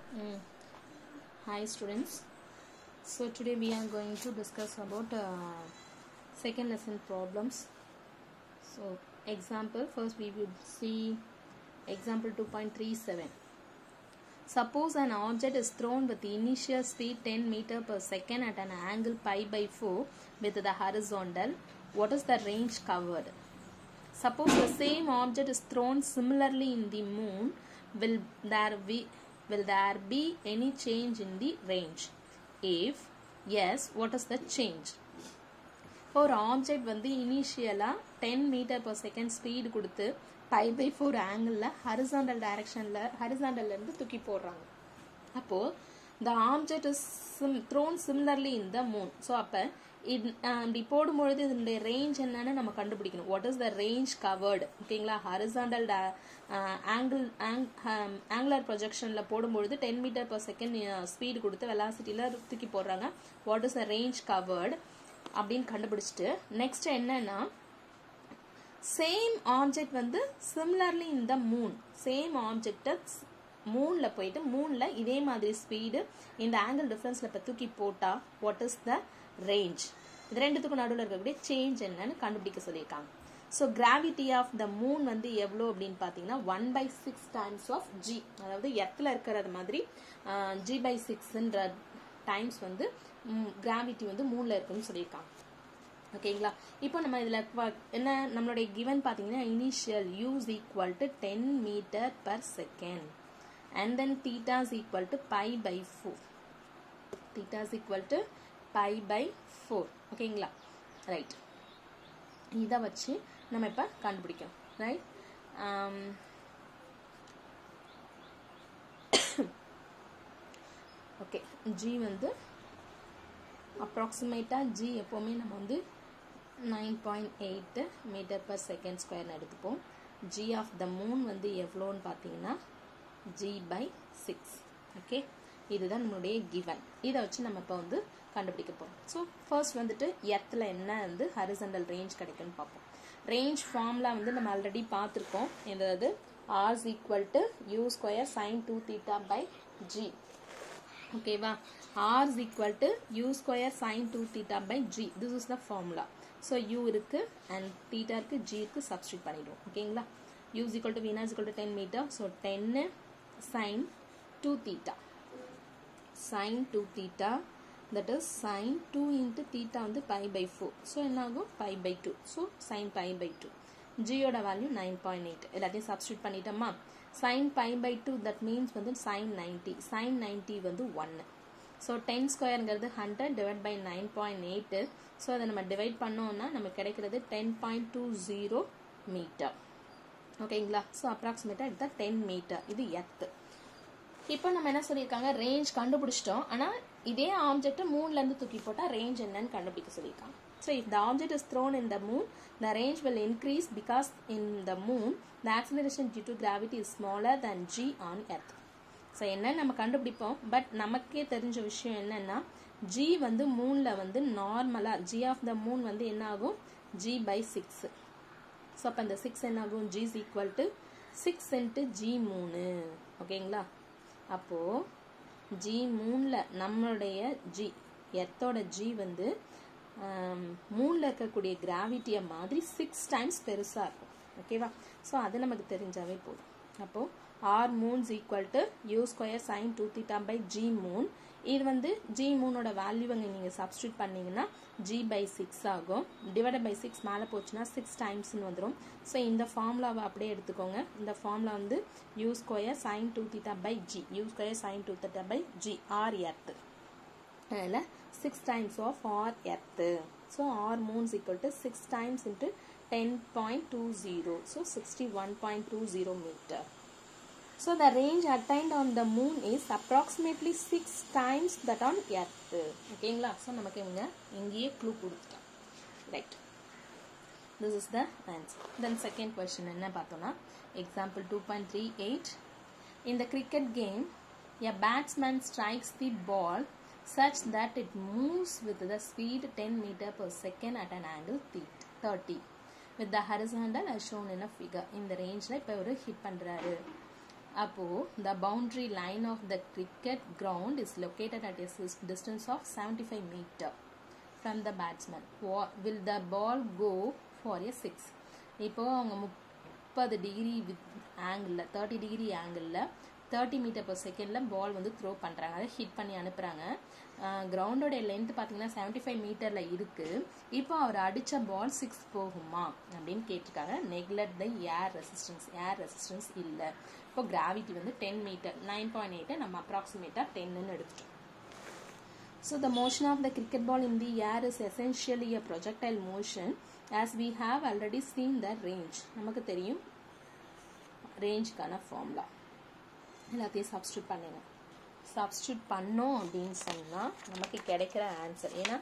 Mm. Hi students. So today we are going to discuss about uh, second lesson problems. So example first we will see example 2.37. Suppose an object is thrown with initial speed 10 meter per second at an angle pi by 4 with the horizontal. What is the range covered? Suppose the same object is thrown similarly in the moon, will there be will there be any change in the range? If yes, what is the change? ஒரு object வந்து இனிஷியலாக ten meter per second speed கொடுத்து pi by four ஆங்கிளில் horizontal டைரக்ஷனில் ஹரிசாண்டல்லேருந்து தூக்கி போடுறாங்க அப்போது the object is same thrown similarly in the moon so அப்போ இது இப்படி போடும்பொழுது இதனுடைய ரேஞ்ச் என்னன்னு நம்ம கண்டுபிடிக்கணும் what is the range covered ஓகேங்களா ஹரிசாண்டல் ஆங்கிள் ஆங்குலர் ப்ரொஜெக்ஷனில் போடும்பொழுது ten meter per second speed கொடுத்து வெலாசிட்டியில் தூக்கி போடுறாங்க what is the range covered அப்படின்னு கண்டுபிடிச்சிட்டு நெக்ஸ்ட் என்னன்னா சேம் ஆப்ஜெக்ட் வந்து சிமிலர்லி இந்த மூன் சேம் ஆப்ஜெக்டை மூனில் போயிட்டு மூனில் இதே மாதிரி ஸ்பீடு இந்த ஆங்கிள் டிஃப்ரென்ஸில் இப்போ தூக்கி போட்டால் வாட் இஸ் த ரேஞ்ச் இது ரெண்டுத்துக்கும் நடுவில் இருக்கக்கூடிய சேஞ்ச் என்னன்னு கண்டுபிடிக்க சொல்லியிருக்காங்க so gravity of the moon வந்து எவ்வளோ அப்படின்னு பார்த்தீங்கன்னா one by six times of G அதாவது எத்தில் இருக்கிறது மாதிரி ஜி பை சிக்ஸ்ன்ற டைம்ஸ் வந்து கிராவிட்டி வந்து மூணில் இருக்குன்னு சொல்லியிருக்காங்க ஓகேங்களா இப்போ நம்ம இதில் என்ன நம்மளுடைய கிவன் பார்த்தீங்கன்னா initial u is equal to ten meter per second and then theta is equal to pi by four theta is equal to pi by four ஓகேங்களா ரைட் இதை வச்சு நம்ம இப்போ கண்டுபிடிக்கணும் ரைட் ஓகே ஜி வந்து அப்ராக்சிமேட்டாக ஜி எப்போவுமே நம்ம வந்து nine point eight meter per second ஸ்கொயர்னு எடுத்துப்போம் ஜி ஆஃப் த மூன் வந்து எவ்வளோன்னு பார்த்தீங்கன்னா ஜி பை சிக்ஸ் ஓகே இதுதான் நம்மளுடைய கிவன் இதை வச்சு நம்ம இப்போ வந்து கண்டுபிடிக்க போகிறோம் ஸோ ஃபர்ஸ்ட் வந்துட்டு எத்தில் என்ன வந்து ஹரிசண்டல் ரேஞ்ச் கிடைக்கும்னு பார்ப்போம் ரேஞ்ச் ஃபார்ம்ல வந்து நம்ம ஆல்ரெடி பார்த்துருக்கோம் இது R's equal to U square sine two theta by G ஓகேவா r is equal to u square sin 2 theta by g this is the formula so u இருக்கு and theta இருக்கு g இருக்கு substitute பண்ணிடுவோம் ஓகேங்களா u is equal to v is equal to 10 meter so 10 sin 2 theta sin 2 theta that is sin 2 into theta வந்து pi by 4 so என்ன ஆகும் pi by 2 so sin pi by 2 g யோட value 9.8 எல்லாத்தையும் substitute பண்ணிட்டோமா sin pi by 2 that means வந்து sin 90 sin 90 வந்து 1 so ten ஸ்கொயருங்கிறது hundred divide by nine point eight so அதை நம்ம டிவைட் பண்ணோம்னா நமக்கு கிடைக்கிறது ten point two zero meter ஓகேங்களா ஸோ அப்ராக்சிமேட்டாக இதுதான் டென் மீட்டர் இது எத்து இப்போ நம்ம என்ன சொல்லியிருக்காங்க ரேஞ்ச் கண்டுபிடிச்சிட்டோம் ஆனால் இதே ஆப்ஜெக்ட்டை மூணுலேருந்து தூக்கி போட்டால் ரேஞ்ச் என்னன்னு கண்டுபிடிக்க சொல்லியிருக்காங்க so if the object is thrown in the moon the range will increase because in the moon the acceleration due to gravity is smaller than G on earth so என்னன்னு நம்ம கண்டுபிடிப்போம் பட் நமக்கே தெரிஞ்ச விஷயம் என்னன்னா ஜி வந்து மூணில் வந்து நார்மலாக ஜி ஆஃப் த மூன் வந்து என்ன ஆகும் ஜி பை சிக்ஸ் ஸோ அப்போ இந்த சிக்ஸ் என்ன ஆகும் G is equal to six into G மூணு ஓகேங்களா அப்போது ஜி மூணில் நம்மளுடைய ஜி எர்த்தோட ஜி வந்து மூணில் இருக்கக்கூடிய கிராவிட்டியை மாதிரி சிக்ஸ் டைம்ஸ் பெருசாக இருக்கும் ஓகேவா ஸோ அது நமக்கு தெரிஞ்சாவே போதும் அப்போது R moon's equal to U square sine two theta by G moon இது வந்து ஜி மூனோட வேல்யூ அங்கே நீங்கள் சப்ஸ்டியூட் பண்ணீங்கன்னா ஜி பை சிக்ஸ் ஆகும் டிவைட் பை சிக்ஸ் மேலே போச்சுன்னா சிக்ஸ் டைம்ஸ்னு வந்துடும் ஸோ இந்த ஃபார்முலாவை அப்படியே எடுத்துக்கோங்க இந்த ஃபார்முலா வந்து U square sine two theta by G U square sine two theta by G R earth அதில் six times of R earth so R moon's equal to six times into ten point two zero so sixty one point two zero meter So the range attained on the moon is approximately 6 times that on earth. ஓகேங்களா so நமக்கு இவங்க இங்கேயே clue கொடுத்துட்டோம் right this is the answer then second question என்ன பார்த்தோம்னா example two point three eight இந்த cricket game a batsman strikes the ball such that it moves with the speed 10 meter per second at an angle 30 with the horizontal as shown in a figure இந்த ரேஞ்சில் இப்போ ஒரு hit பண்ணுறாரு அப்போது the boundary line of the cricket ground is located at a sis- distance of 75 meter from the batsman Wha- will the ball go for a six இப்போ அவங்க முப்பது degree with ஆங்கிளில் தேர்ட்டி டிகிரி ஆங்கிளில் thirty meter per செகண்டில் பால் வந்து throw பண்ணுறாங்க அதை hit பண்ணி அனுப்புகிறாங்க கிரவுண்டோட லென்த் பார்த்தீங்கன்னா செவன்ட்டி ஃபைவ் மீட்டரில் இருக்குது இப்போ அவர் அடித்த பால் சிக்ஸ் போகுமா அப்படின்னு கேட்டிருக்காங்க neglect the air resistance air resistance இல்லை இப்போ கிராவிட்டி வந்து டென் மீட்டர் நைன் பாயிண்ட் எயிட்டை நம்ம அப்ராக்சிமேட்டாக டென்னு எடுத்துட்டோம் So the motion of the cricket ball in the air is essentially a projectile motion as we have already seen the range. நமக்கு தெரியும் ரேஞ்சுக்கான ஃபார்முலா எல்லாத்தையும் சப்ஸ்டியூட் பண்ணுங்க சப்ஸ்டியூட் பண்ணோம் அப்படின்னு சொன்னால் நமக்கு கிடைக்கிற ஆன்சர் ஏன்னா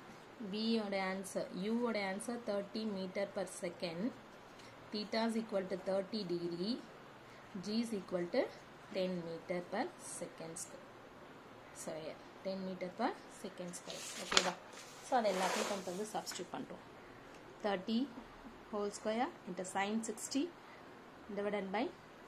பியோட ஆன்சர் யூவோட answer thirty meter per second theta is equal to thirty degree G is equal to ten meter per second square sorry 10 meter per second square ஓகேவா ஸோ அது எல்லாத்தையும் கொண்டு வந்து சப்ஸ்டியூட் பண்ணுறோம் thirty whole square into sine sixty divided by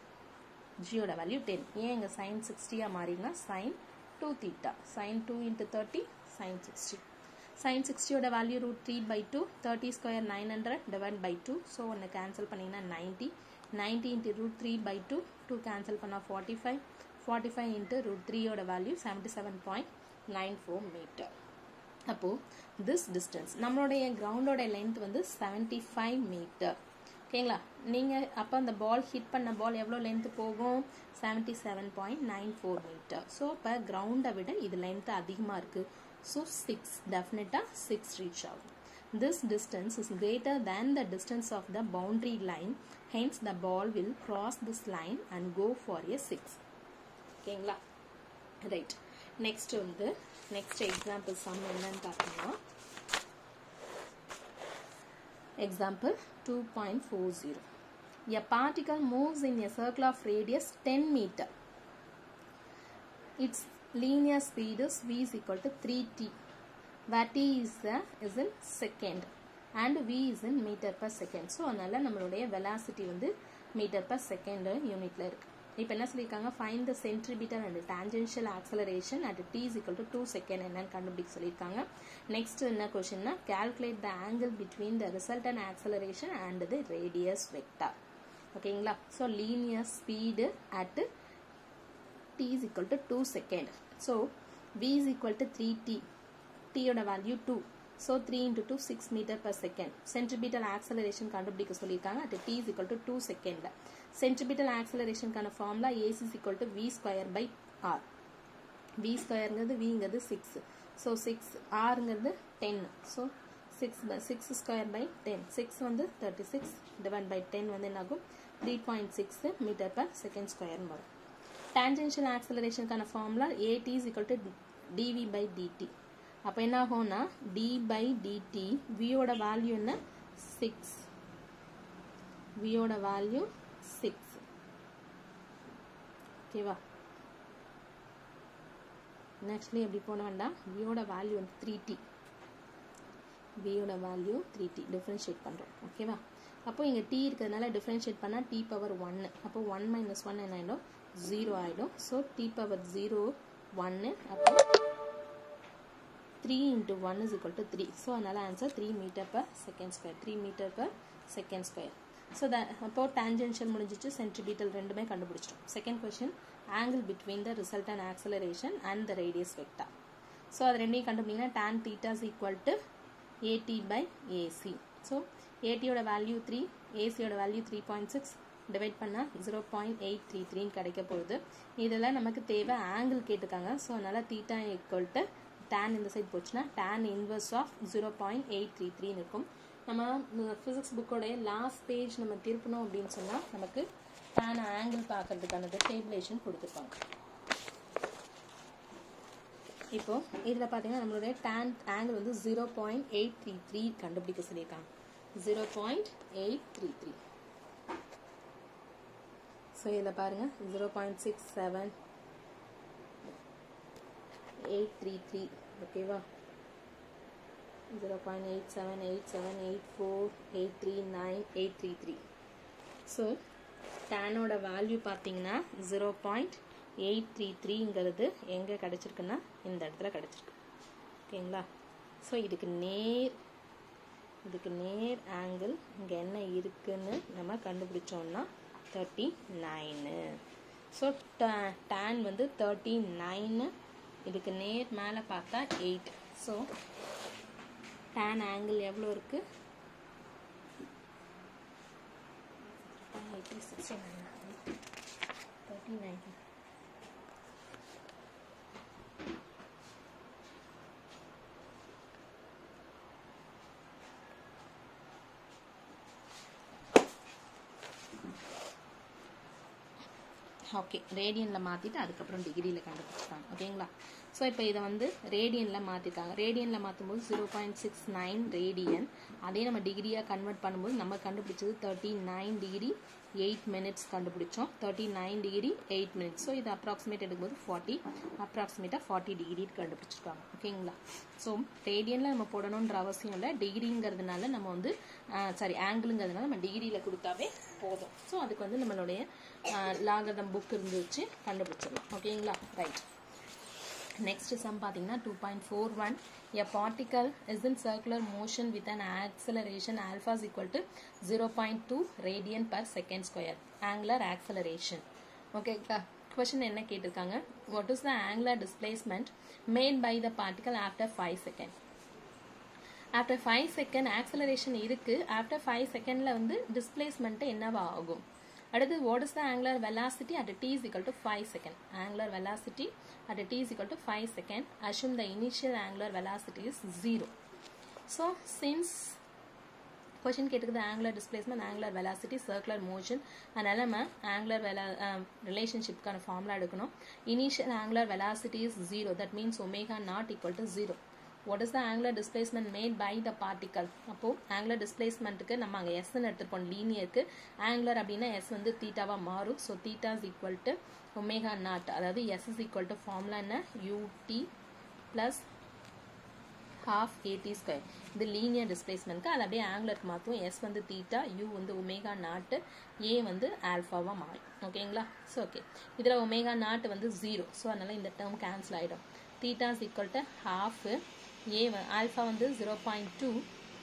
ஜியோட வேல்யூ ten ஏன் இங்கே சைன் சிக்ஸ்டியாக மாறினா sign two theta sine two into thirty sine sixty sine சிக்ஸ்டியோட value root three by two thirty square nine hundred divide by two so ஒன்று cancel பண்ணிங்கன்னா ninety ninety into root three by two two cancel பண்ணால் forty five forty five into root த்ரீயோட value seventy seven point nine four meter அப்போது this distance நம்மளுடைய கிரவுண்டோட length வந்து seventy five meter ஓகேங்களா நீங்கள் அப்போ அந்த பால் ஹிட் பண்ண பால் எவ்வளோ லென்த்து போகும் seventy seven point nine four meter so இப்போ கிரவுண்டை விட இது லென்த்து அதிகமாக இருக்குது ஸோ சிக்ஸ் டெஃபினட்டாக சிக்ஸ் ரீச் ஆகும் This distance is greater than the distance of the boundary line, hence the ball will cross this line and go for a 6. ஓகேங்களா right next வந்து நெக்ஸ்ட் எக்ஸாம்பிள் சம் என்னன்னு பார்த்தீங்கன்னா example two point four zero a particle moves in a circle of radius ten meter its linear speed is v is equal to 3t where t is, uh, is in second and v is in meter per second so அதனால் நம்மளுடைய velocity வந்து metre per second யூனிட்டில் இருக்குது இப்போ என்ன சொல்லியிருக்காங்க find the centripetal and tangential acceleration at D is equal to two second என்னன்னு கண்டுபிடிக்க சொல்லியிருக்காங்க நெக்ஸ்ட் என்ன கொஷின்னா calculate the angle between the resultant acceleration and the radius vector ஓகேங்களா so linear speed at t is equal to 2 second. So, v is equal to 3t. t யோட value 2. So, 3 into 2, 6 meter per second. Centripetal acceleration கண்டுபிடிக்க சொல்லியிருக்காங்க at t is equal to 2 second. Centripetal acceleration கான formula ac is equal to v square by r. v ஸ்கொயருங்கிறது vங்கிறது 6. So, 6 rங்கிறது 10. So, 6 by 6 square by 10. 6 வந்து 36 divided by 10 வந்து என்னாகும் 3.6 meter per second square வரும் tangential ஆக்சலரேஷனுக்கான formula AT is equal to DV by DT அப்போ என்ன ஆகும்னா D by DT வியோட வேல்யூ என்ன சிக்ஸ் வியோட வேல்யூ சிக்ஸ் ஓகேவா ஆக்சுவலி எப்படி போன வேண்டாம் வியோட வேல்யூ வந்து த்ரீ டி வியோட வேல்யூ த்ரீ டி டிஃப்ரென்ஷியேட் பண்ணுறோம் ஓகேவா அப்போ இங்கே டி இருக்கிறதுனால டிஃப்ரென்ஷியேட் பண்ணால் டி பவர் ஒன்று அப்போ ஒன் மைனஸ் ஒன் என்ன ஆகிடும் ஜீரோ ஆகிடும் ஸோ டி பவர் ஜீரோ ஒன்று அப்போ three into one is equal to three so அதனால் answer three metre per second square three metre per second square so the அப்போ tangential முடிஞ்சிச்சு சென்ட்ரிபீட்டல் ரெண்டுமே கண்டுபிடிச்சிட்டோம் second question angle between the result and acceleration and the radius vector so அது ரெண்டையும் கண்டுபிடிங்கன்னா tan theta is equal to AT by AC so ஏடியோட value three ஏசியோட value three point six divide பண்ணால் zero point eight three த்ரீன்னு கிடைக்க போகுது இதில் நமக்கு தேவை ஆங்கிள் கேட்டிருக்காங்க ஸோ அதனால் தீட்டா ஈக்குவல் டு டேன் இந்த சைட் போச்சுன்னா tan inverse of zero point eight three த்ரீன்னு இருக்கும் நம்ம ஃபிசிக்ஸ் புக்கோடைய லாஸ்ட் பேஜ் நம்ம திருப்பணும் அப்படின்னு சொன்னால் நமக்கு டேன் ஆங்கிள் பார்க்கறதுக்கானது டேபிளேஷன் கொடுத்துருப்பாங்க இப்போ இதில் பார்த்தீங்கன்னா நம்மளுடைய டேன் ஆங்கிள் வந்து zero point eight three three கண்டுபிடிக்க சொல்லியிருக்காங்க zero point eight three three so இதில் பாருங்கள் zero point six seven eight three three ஓகேவா zero point eight seven eight seven eight four eight three nine eight three three so டேனோட value பார்த்தீங்கன்னா zero point eight three த்ரீங்கிறது எங்கே கிடச்சிருக்குன்னா இந்த இடத்துல கிடச்சிருக்கு ஓகேங்களா ஸோ இதுக்கு நேர் இதுக்கு நேர் ஆங்கிள் இங்கே என்ன இருக்குன்னு நம்ம கண்டுபிடிச்சோம்னா தேர்ட்டி நைனு ஸோ டேன் வந்து தேர்ட்டி நைனு இதுக்கு நேர் மேலே பார்த்தா எயிட் ஸோ டேன் ஆங்கிள் எவ்வளோ இருக்குது eighty sixty nine thirty nine okay ரேடியனில் மாற்றிட்டு அதுக்கப்புறம் டிகிரியில் கண்டுபிடிச்சிட்டாங்க ஓகேங்களா ஸோ இப்போ இதை வந்து ரேடியனில் மாற்றிருக்காங்க ரேடியனில் மாற்றும்போது zero point six nine radian அதே நம்ம டிகிரியாக கன்வெர்ட் பண்ணும்போது நம்ம கண்டுபிடிச்சது thirty nine degree eight minutes கண்டுபிடிச்சோம் thirty nine degree eight minutes so இது அப்ராக்சிமேட் எடுக்கும்போது ஃபார்ட்டி அப்ராக்சிமேட்டாக ஃபார்ட்டி டிகிரி கண்டுபிடிச்சிருக்காங்க ஓகேங்களா ஸோ ரேடியனில் நம்ம போடணுன்ற அவசியம் இல்லை டிகிரிங்கிறதுனால நம்ம வந்து சாரி ஆங்கிளுங்கிறதுனால நம்ம டிகிரியில் கொடுத்தாவே போதும் ஸோ அதுக்கு வந்து நம்மளுடைய லாகதம் புக் இருந்துச்சு கண்டுபிடிச்சிடலாம் ஓகேங்களா ரைட் நெக்ஸ்ட் சம் பார்த்தீங்கன்னா two point four one a particle is in circular motion with an acceleration alpha is equal to zero point two radian per second square angular acceleration ஓகேங்களா question என்ன கேட்டிருக்காங்க what is the angular displacement made by the particle after five second after five second acceleration இருக்குது after five செகண்டில் வந்து displacement என்னவா ஆகும் அடுத்து what is the angular velocity at D is equal to 5 second angular velocity at D is equal to 5 second assume the initial angular velocity is 0 so since question கேட்டுக்குது angular displacement angular velocity circular motion அதனால நம்ம angular வெலா ரிலேஷன்ஷிப்கான formula எடுக்கணும் initial angular velocity is zero that means omega naught equal to zero what is the angular displacement made by the particle அப்போது angular டிஸ்பிளேஸ்மெண்ட்டுக்கு நம்ம அங்கே எஸ்ன்னு எடுத்துருப்போம் லீனியருக்கு ஆங்குலர் அப்படின்னா எஸ் வந்து தீட்டாவாக மாறும் so theta is equal to omega naught அதாவது s is equal to formula என்ன u t plus half a t square இது லீனியர் டிஸ்பிளேஸ்மெண்ட்க்கு அது அப்படியே ஆங்குலருக்கு மாற்றும் எஸ் வந்து தீட்டா யூ வந்து ஒமேகா நாட்டு ஏ வந்து ஆல்ஃபாவாக மாறும் ஓகேங்களா ஸோ ஓகே இதில் ஒமேகா நாட் வந்து ஜீரோ ஸோ அதனால் இந்த டேர்ம் கேன்சல் ஆகிடும் theta is equal to half a alpha வந்து ஜீரோ பாயிண்ட் டூ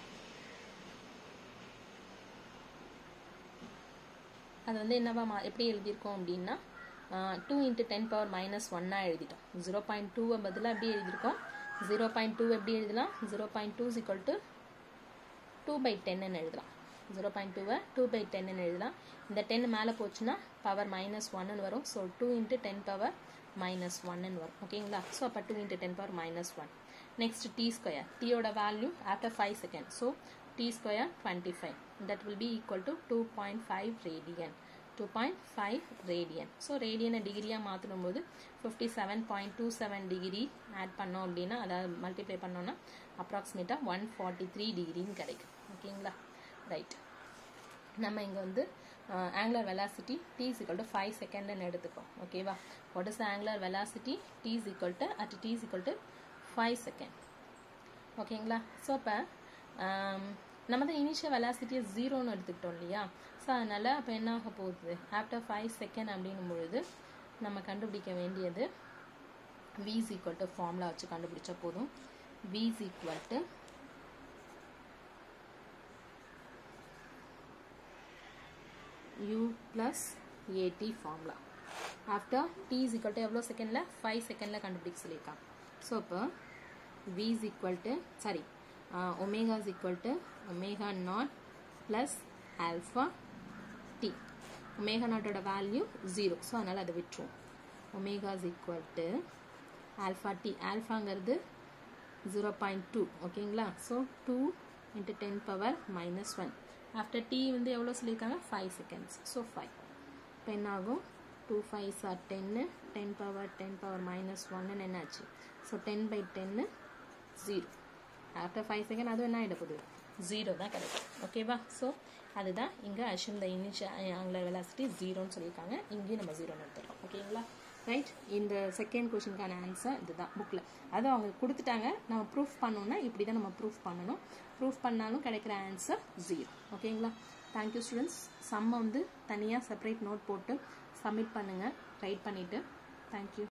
அது வந்து என்னவா மா எப்படி எழுதியிருக்கோம் அப்படின்னா two into ten power minus ஒன்னாக எழுதிட்டோம் ஜீரோ பாயிண்ட் டூவை பதிலாக எப்படி எழுதியிருக்கோம் ஜீரோ பாயிண்ட் டூ எப்படி எழுதலாம் zero point two equal to two by டென்னு எழுதலாம் ஜீரோ பாயிண்ட் டூவை டூ பை டென்னு எழுதலாம் இந்த டென் மேலே போச்சுன்னா பவர் மைனஸ் ஒன்னு வரும் so two into ten power minus ஒன்னு வரும் ஓகேங்களா ஸோ அப்போ two into ten power minus one next t square டீயோட value after five second so t square twenty five that will be equal to two point five radian two point five radian so ரேடியனை டிகிரியாக மாற்றணும் போது fifty seven point two seven degree add பண்ணோம் அப்படின்னா அதாவது multiply பண்ணோன்னா அப்ராக்சிமேட்டாக one forty three டிகிரின்னு கிடைக்கும் ஓகேங்களா ரைட் நம்ம இங்கே வந்து angular velocity t is equal to five செகண்ட்னு எடுத்துக்கோம் ஓகேவா what is angular velocity t is equal to at D is equal to five second ஓகேங்களா ஸோ அப்போ நம்ம தான் இனிஷியல் வெலாசிட்டியை ஜீரோன்னு எடுத்துக்கிட்டோம் இல்லையா ஸோ அதனால் அப்போ என்ன ஆக போகுது ஆஃப்டர் ஃபைவ் செகண்ட் அப்படின்னும் பொழுது நம்ம கண்டுபிடிக்க வேண்டியது விஸ் ஈக்குவல் டு ஃபார்முலா வச்சு கண்டுபிடிச்சா போதும் v is equal to u plus at formula after t is equal to எவ்வளோ செகண்டில் ஃபைவ் செகண்டில் கண்டுபிடிக்க சொல்லியிருக்காங்க ஸோ இப்போ v is equal to sorry omega is equal to omega naught plus alpha t omega நாட்டோட வேல்யூ ஜீரோ ஸோ அதனால் அதை விட்டுருவோம் omega is equal to alpha t ஆல்ஃபாங்கிறது ஜீரோ பாயிண்ட் டூ ஓகேங்களா so two into ten power minus one after t வந்து எவ்வளோ சொல்லியிருக்காங்க five seconds so five இப்போ என்ன ஆகும் டூ ஃபைவ் சார் டென்னு ten power ten power minus ஒன்னு என்னாச்சு ஸோ டென் பை டென்னு ஜீரோ ஆஃப்டர் ஃபைவ் செகண்ட் அதுவும் என்ன ஆகிட போகுது ஜீரோ தான் கிடைக்கும் ஓகேவா ஸோ அதுதான் இங்கே assume the initial angular velocity ஜீரோன்னு சொல்லியிருக்காங்க இங்கேயும் நம்ம ஜீரோன்னு எடுத்துக்கலாம் ஓகேங்களா ரைட் இந்த செகண்ட் கொஷினுக்கான ஆன்சர் இதுதான் புக்கில் அது அவங்க கொடுத்துட்டாங்க நம்ம ப்ரூஃப் பண்ணோன்னா இப்படி தான் நம்ம ப்ரூஃப் பண்ணணும் ப்ரூஃப் பண்ணாலும் கிடைக்கிற ஆன்சர் ஜீரோ ஓகேங்களா தேங்க்யூ ஸ்டூடெண்ட்ஸ் சம்மை வந்து தனியாக செப்பரேட் நோட் போட்டு சப்மிட் பண்ணுங்கள் ரைட் பண்ணிவிட்டு தேங்க்யூ